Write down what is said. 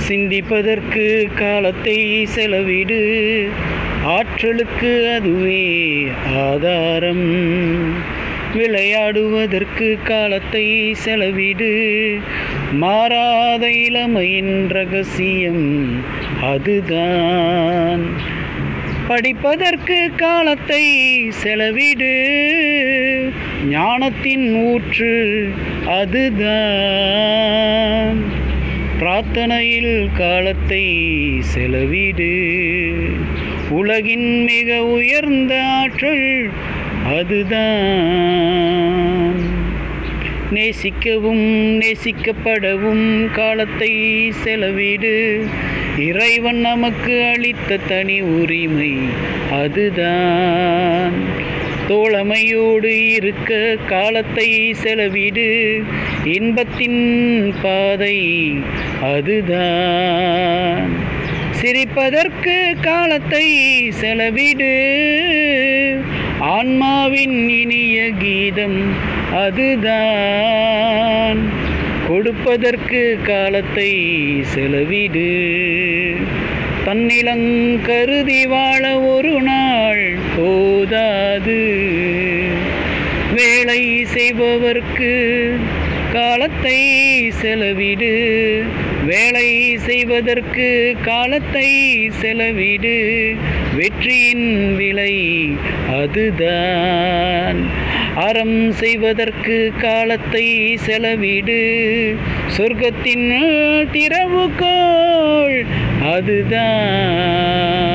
சிந்திப்பதற்கு காலத்தை செலவிடு ஆற்றலுக்கு அதுவே ஆதாரம் விளையாடுவதற்கு காலத்தை செலவிடு மாறாத இளமையின் ரகசியம் அதுதான் படிப்பதற்கு காலத்தை செலவிடு ஞானத்தின் ஊற்று அதுதான் பிரார்த்தனையில் காலத்தை செலவிடு உலகின் மிக உயர்ந்த ஆற்றல் அதுதான் நேசிக்கவும் நேசிக்கப்படவும் காலத்தை செலவிடு இறைவன் நமக்கு அளித்த தனி உரிமை அதுதான் தோழமையோடு இருக்க காலத்தை செலவிடு இன்பத்தின் பாதை அதுதான் சிரிப்பதற்கு காலத்தை செலவிடு ஆன்மாவின் இனிய கீதம் அதுதான் கொடுப்பதற்கு காலத்தை செலவிடு தன்னிலங்கருதி வாழ ஒரு நாள் போதாது வேலை செய்பவர்க்கு காலத்தை செலவிடு வேலை செய்வதற்கு காலத்தை செலவிடு வெற்றியின் விலை அதுதான் அறம் செய்வதற்கு காலத்தை செலவிடு சொர்க்கத்தின் திறவுகோள் அதுதான்